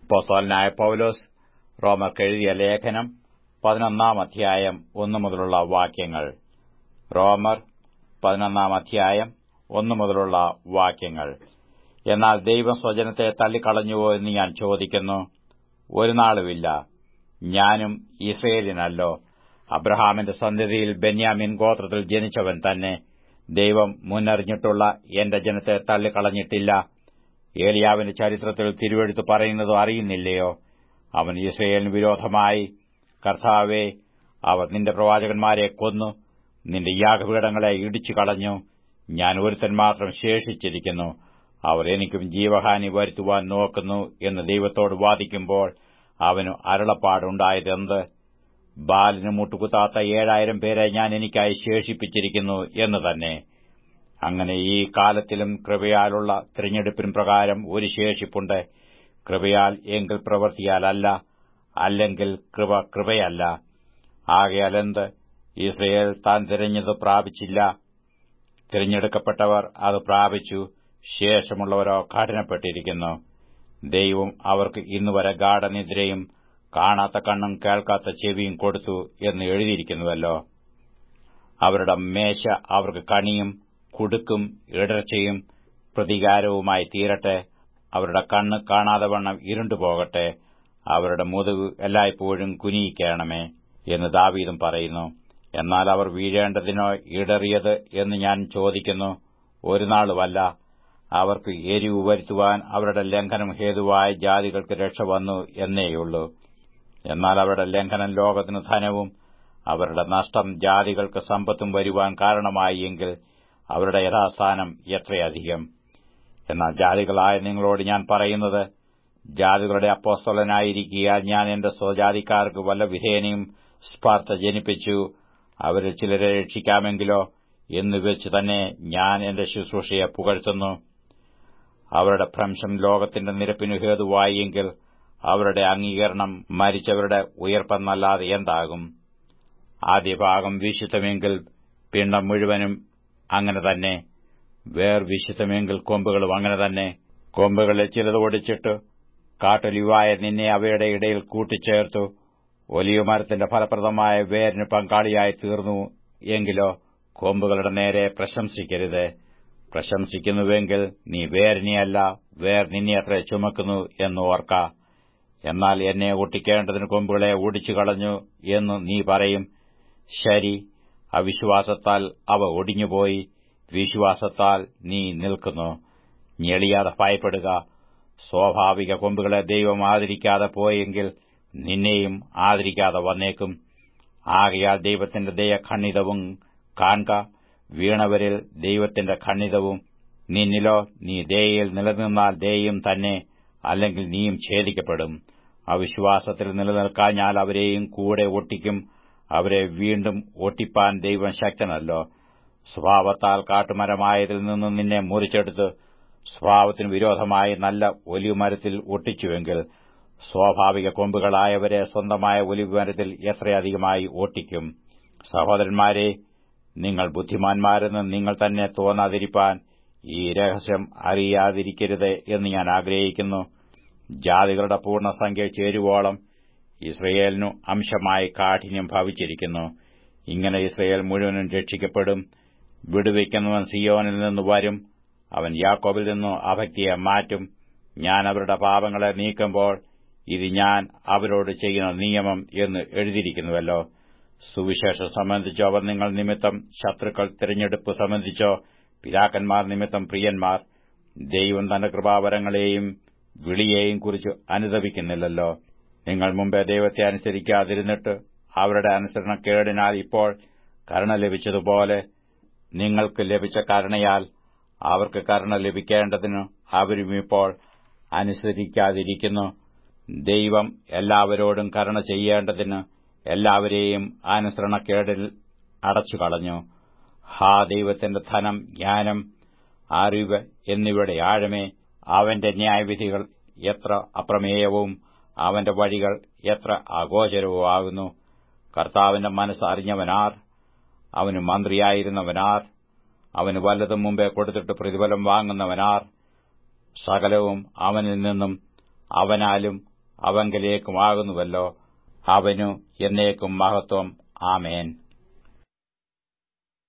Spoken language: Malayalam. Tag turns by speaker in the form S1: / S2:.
S1: അപ്പോസ്തലനായ പൌലോസ് റോമർക്ക് എഴുതിയ ലേഖനം പതിനൊന്നാം അധ്യായം ഒന്നു മുതലുള്ള വാക്യങ്ങൾ റോമർ പതിനൊന്നാം അധ്യായം ഒന്നു മുതലുള്ള വാക്യങ്ങൾ എന്നാൽ ദൈവം സ്വജനത്തെ തള്ളിക്കളഞ്ഞുവോ എന്ന് ഞാൻ ചോദിക്കുന്നു ഒരു നാളുമില്ല ഞാനും ഇസ്രയേലിനല്ലോ അബ്രഹാമിന്റെ സന്തതിയിൽ ബെന്യാമിൻ ഗോത്രത്തിൽ ജനിച്ചവൻ തന്നെ ദൈവം മുന്നറിഞ്ഞിട്ടുള്ള എന്റെ ജനത്തെ തള്ളിക്കളഞ്ഞിട്ടില്ല ഏലിയാവിന്റെ ചരിത്രത്തിൽ തിരുവെഴുത്ത് പറയുന്നത് അറിയുന്നില്ലയോ അവൻ ഇസ്രയേലിന് വിരോധമായി കർത്താവെ അവർ നിന്റെ പ്രവാചകന്മാരെ കൊന്നു നിന്റെ യാഗപീഠങ്ങളെ ഇടിച്ചു കളഞ്ഞു ഞാൻ ഒരുത്തൻ മാത്രം ശേഷിച്ചിരിക്കുന്നു അവർ എനിക്കും ജീവഹാനി വരുത്തുവാൻ നോക്കുന്നു എന്ന് ദൈവത്തോട് വാദിക്കുമ്പോൾ അവനു അരുളപ്പാടുണ്ടായതെന്ത് ബാലിന് മുട്ടുകുത്താത്ത ഏഴായിരം പേരെ ഞാൻ എനിക്കായി ശേഷിപ്പിച്ചിരിക്കുന്നു എന്ന് തന്നെ അങ്ങനെ ഈ കാലത്തിലും കൃപയാലുള്ള തിരഞ്ഞെടുപ്പിൻ പ്രകാരം ഒരു ശേഷിപ്പുണ്ട് കൃപയാൽ എങ്കിൽ പ്രവൃത്തിയാലല്ല അല്ലെങ്കിൽ കൃപ കൃപയല്ല ആകയാൽ എന്ത് ഇസ്രയേൽ താൻ തിരഞ്ഞത് പ്രാപിച്ചില്ല തിരഞ്ഞെടുക്കപ്പെട്ടവർ അത് പ്രാപിച്ചു ശേഷമുള്ളവരോ കഠിനപ്പെട്ടിരിക്കുന്നു ദൈവം അവർക്ക് ഇന്നുവരെ ഗാഠനിദ്രയും കാണാത്ത കണ്ണും കേൾക്കാത്ത ചെവിയും കൊടുത്തു എന്ന് എഴുതിയിരിക്കുന്നുവല്ലോ അവരുടെ മേശ അവർക്ക് കണിയും കുടുക്കും ഇടർച്ചയും പ്രതികാരവുമായി തീരട്ടെ അവരുടെ കണ്ണ് കാണാതെ വണ്ണം ഇരുണ്ടുപോകട്ടെ അവരുടെ മുതുക് എല്ലായ്പ്പോഴും കുനിയിക്കണമേ എന്ന് ദാവീദും പറയുന്നു എന്നാൽ അവർ വീഴേണ്ടതിനോ ഇടറിയത് എന്ന് ഞാൻ ചോദിക്കുന്നു ഒരു നാളുമല്ല അവർക്ക് എരിവ് വരുത്തുവാൻ അവരുടെ ലംഘനം ഹേതുവായ ജാതികൾക്ക് രക്ഷ വന്നു എന്നേയുള്ളൂ എന്നാൽ അവരുടെ ലംഘനം ലോകത്തിന് ധനവും അവരുടെ നഷ്ടം ജാതികൾക്ക് സമ്പത്തും വരുവാൻ കാരണമായി എങ്കിൽ അവരുടെ യഥാസ്ഥാനം എത്രയധികം എന്നാൽ ജാതികളായ നിങ്ങളോട് ഞാൻ പറയുന്നത് ജാതികളുടെ അപ്പോസ്തലനായിരിക്കിയാൽ ഞാൻ എന്റെ സ്വജാതിക്കാർക്ക് വല്ല വിധേനയും സ്പാർത്ത ജനിപ്പിച്ചു അവരിൽ ചിലരെ രക്ഷിക്കാമെങ്കിലോ എന്നുവെച്ച് തന്നെ ഞാൻ എന്റെ ശുശ്രൂഷയെ പുകഴ്ത്തുന്നു അവരുടെ ഭ്രംശം ലോകത്തിന്റെ നിരപ്പിനു ഹേതുവായെങ്കിൽ അവരുടെ അംഗീകരണം മരിച്ചവരുടെ ഉയർപ്പെന്നല്ലാതെ എന്താകും ആദ്യ ഭാഗം വിശുദ്ധമെങ്കിൽ പിണ്ഡം മുഴുവനും അങ്ങനെ തന്നെ വേർ വിശുദ്ധമെങ്കിൽ കൊമ്പുകളും അങ്ങനെ തന്നെ കൊമ്പുകളിൽ ചിലത് ഒടിച്ചിട്ട് കാട്ടൊലിവായ നിന്നെ അവയുടെ ഇടയിൽ കൂട്ടിച്ചേർത്തു ഒലിയുമരത്തിന്റെ ഫലപ്രദമായ വേരിന് പങ്കാളിയായി തീർന്നു എങ്കിലോ കൊമ്പുകളുടെ നേരെ പ്രശംസിക്കരുത് പ്രശംസിക്കുന്നുവെങ്കിൽ നീ വേരിനെയല്ല വേർ നിന്നെ അത്ര ചുമക്കുന്നു എന്ന് ഓർക്ക എന്നാൽ എന്നെ ഒട്ടിക്കേണ്ടതിന് കൊമ്പുകളെ ഒടിച്ചു കളഞ്ഞു എന്ന് നീ പറയും ശരി അവിശ്വാസത്താൽ അവ ഒടിഞ്ഞുപോയി വിശ്വാസത്താൽ നീ നിൽക്കുന്നു ഞെളിയാതെ ഭയപ്പെടുക സ്വാഭാവിക കൊമ്പുകളെ ദൈവം ആദരിക്കാതെ പോയെങ്കിൽ നിന്നെയും ആദരിക്കാതെ വന്നേക്കും ആകയാൽ ദൈവത്തിന്റെ ദയ ഖണ്ഡിതവും കാൺക വീണവരിൽ ദൈവത്തിന്റെ ഖണ്ഡിതവും നിന്നിലോ നീ ദയയിൽ നിലനിന്നാൽ ദയയും തന്നെ അല്ലെങ്കിൽ നീയും ഛേദിക്കപ്പെടും അവിശ്വാസത്തിൽ നിലനിൽക്കാഞ്ഞാൽ അവരെയും കൂടെ ഒട്ടിക്കും അവരെ വീണ്ടും ഒട്ടിപ്പാൻ ദൈവം ശക്തനല്ലോ സ്വഭാവത്താൽ കാട്ടുമരമായതിൽ നിന്ന് നിന്നെ മുറിച്ചെടുത്ത് സ്വഭാവത്തിന് വിരോധമായി നല്ല ഒലിവുമരത്തിൽ ഒട്ടിച്ചുവെങ്കിൽ സ്വാഭാവിക കൊമ്പുകളായവരെ സ്വന്തമായ ഒലിവുമരത്തിൽ എത്രയധികമായി ഒട്ടിക്കും സഹോദരന്മാരെ നിങ്ങൾ ബുദ്ധിമാന്മാരെന്ന് നിങ്ങൾ തന്നെ തോന്നാതിരിപ്പാൻ ഈ രഹസ്യം അറിയാതിരിക്കരുത് എന്ന് ഞാൻ ആഗ്രഹിക്കുന്നു ജാതികളുടെ പൂർണ്ണസംഖ്യ ചേരുവോളം ഇസ്രയേലിനു അംശമായി കാഠിന്യം ഭവിച്ചിരിക്കുന്നു ഇങ്ങനെ ഇസ്രയേൽ മുഴുവനും രക്ഷിക്കപ്പെടും വിടുവിക്കുന്നവൻ സിയോനിൽ നിന്ന് വരും അവൻ യാക്കോബിൽ നിന്നു അഭക്തിയെ മാറ്റും ഞാൻ അവരുടെ പാപങ്ങളെ നീക്കുമ്പോൾ ഇത് ഞാൻ അവരോട് ചെയ്യുന്ന നിയമം എന്ന് എഴുതിയിരിക്കുന്നുവല്ലോ സുവിശേഷം സംബന്ധിച്ചോ അവർ നിങ്ങൾ നിമിത്തം ശത്രുക്കൾ തിരഞ്ഞെടുപ്പ് സംബന്ധിച്ചോ പിതാക്കന്മാർ നിമിത്തം പ്രിയന്മാർ ദൈവം തന്റെ കൃപാവരങ്ങളെയും വിളിയെയും കുറിച്ച് അനുദപിക്കുന്നില്ലല്ലോ നിങ്ങൾ മുമ്പേ ദൈവത്തെ അനുസരിക്കാതിരുന്നിട്ട് അവരുടെ അനുസരണക്കേടിനാൽ ഇപ്പോൾ കരുണ ലഭിച്ചതുപോലെ നിങ്ങൾക്ക് ലഭിച്ച കരുണയാൽ അവർക്ക് കരുണ ലഭിക്കേണ്ടതിന് അവരും ഇപ്പോൾ അനുസരിക്കാതിരിക്കുന്നു ദൈവം എല്ലാവരോടും കരുണ ചെയ്യേണ്ടതിന് എല്ലാവരെയും അനുസരണക്കേടിൽ അടച്ചുകളഞ്ഞു ഹാ ദൈവത്തിന്റെ ധനം ജ്ഞാനം അറിവ് എന്നിവയുടെ ആഴമേ അവന്റെ ന്യായവിധികൾ എത്ര അപ്രമേയവും അവന്റെ വഴികൾ എത്ര അഗോചരവുമാകുന്നു കർത്താവിന്റെ മനസ്സ് അറിഞ്ഞവനാർ അവന് മന്ത്രിയായിരുന്നവനാർ അവന് വല്ലതും മുമ്പേ കൊടുത്തിട്ട് പ്രതിഫലം വാങ്ങുന്നവനാർ സകലവും അവനിൽ നിന്നും അവനാലും അവങ്കലേക്കുമാകുന്നുവല്ലോ അവനു എന്നേക്കും മഹത്വം ആമേൻ